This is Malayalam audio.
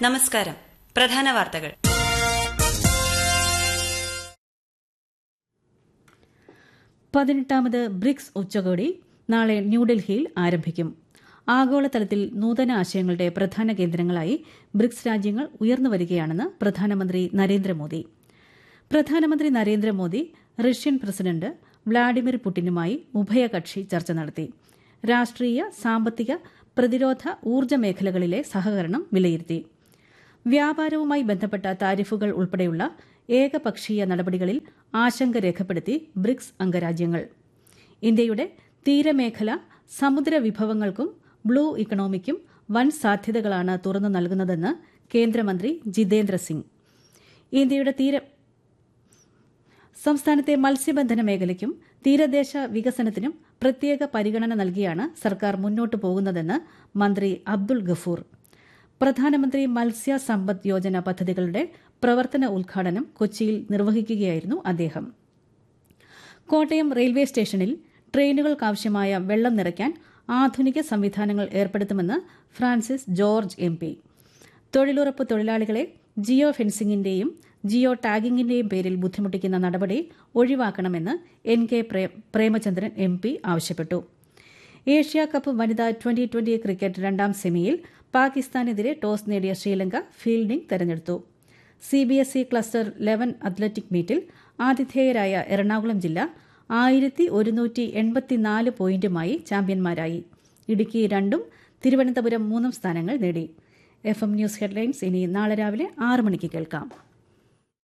നമസ്കാരം പ്രധാന വാർത്തകൾ പതിനെട്ടാമത് ബ്രിക്സ് ഉച്ചകോടി നാളെ ന്യൂഡൽഹിയിൽ ആരംഭിക്കും ആഗോളതലത്തിൽ നൂതന ആശയങ്ങളുടെ പ്രധാന കേന്ദ്രങ്ങളായി ബ്രിക്സ് രാജ്യങ്ങൾ ഉയർന്നുവരികയാണെന്ന് പ്രധാനമന്ത്രി നരേന്ദ്രമോദി പ്രധാനമന്ത്രി നരേന്ദ്രമോദി റഷ്യൻ പ്രസിഡന്റ് വ്ളാഡിമിർ പുടിനുമായി ഉഭയകക്ഷി ചർച്ച നടത്തി രാഷ്ട്രീയ സാമ്പത്തിക പ്രതിരോധ ഊർജ്ജ മേഖലകളിലെ സഹകരണം വിലയിരുത്തി വ്യാപാരവുമായി ബന്ധപ്പെട്ട താരിഫുകൾ ഉൾപ്പെടെയുള്ള ഏകപക്ഷീയ നടപടികളിൽ ആശങ്ക രേഖപ്പെടുത്തി ബ്രിക്സ് അംഗരാജ്യങ്ങൾ ഇന്ത്യയുടെ തീരമേഖല സമുദ്ര വിഭവങ്ങൾക്കും ബ്ലൂ ഇക്കണോമിക്കും വൻ സാധ്യതകളാണ് തുറന്നു നൽകുന്നതെന്ന് കേന്ദ്രമന്ത്രി ജിതേന്ദ്ര സിംഗ് ഇന്ത്യയുടെ തീര സംസ്ഥാനത്തെ മത്സ്യബന്ധന മേഖലയ്ക്കും തീരദേശ വികസനത്തിനും പ്രത്യേക പരിഗണന നൽകിയാണ് സർക്കാർ മുന്നോട്ടു പോകുന്നതെന്ന് മന്ത്രി അബ്ദുൾ ഗഫൂർ പ്രധാനമന്ത്രി മത്സ്യ സമ്പദ് യോജന പദ്ധതികളുടെ പ്രവർത്തന ഉദ്ഘാടനം കൊച്ചിയിൽ നിർവഹിക്കുകയായിരുന്നു അദ്ദേഹം കോട്ടയം റെയിൽവേ സ്റ്റേഷനിൽ ട്രെയിനുകൾക്കാവശ്യമായ വെള്ളം നിറയ്ക്കാൻ ആധുനിക സംവിധാനങ്ങൾ ഏർപ്പെടുത്തുമെന്ന് ഫ്രാൻസിസ് ജോർജ് എം പി തൊഴിലുറപ്പ് തൊഴിലാളികളെ ജിയോ ഫെൻസിംഗിന്റെയും ജിയോ ടാഗിംഗിന്റെയും പേരിൽ ബുദ്ധിമുട്ടിക്കുന്ന നടപടി ഒഴിവാക്കണമെന്ന് N K Premachandran M P ആവശ്യപ്പെട്ടു ഏഷ്യ കപ്പ് വനിതാ ട്വന്റി ട്വന്റി ക്രിക്കറ്റ് രണ്ടാം സെമിയിൽ പാകിസ്ഥാനെതിരെ ടോസ് നേടിയ ശ്രീലങ്ക ഫീൽഡിംഗ് തെരഞ്ഞെടുത്തു സിബിഎസ്ഇ ക്ലസ്റ്റർ ലെവൻ അത്ലറ്റിക് മീറ്റിൽ ആതിഥേയരായ എറണാകുളം ജില്ല ആയിരത്തി ഒരുന്നൂറ്റി എൺപത്തിനാല് പോയിന്റുമായി ചാമ്പ്യന്മാരായി ഇടുക്കി രണ്ടും തിരുവനന്തപുരം മൂന്നും സ്ഥാനങ്ങൾ നേടി എഫ് എം ന്യൂസ് ഹെഡ്ലൈൻസ് ഇനി നാളെ രാവിലെ ആറ് മണിക്ക് കേൾക്കാം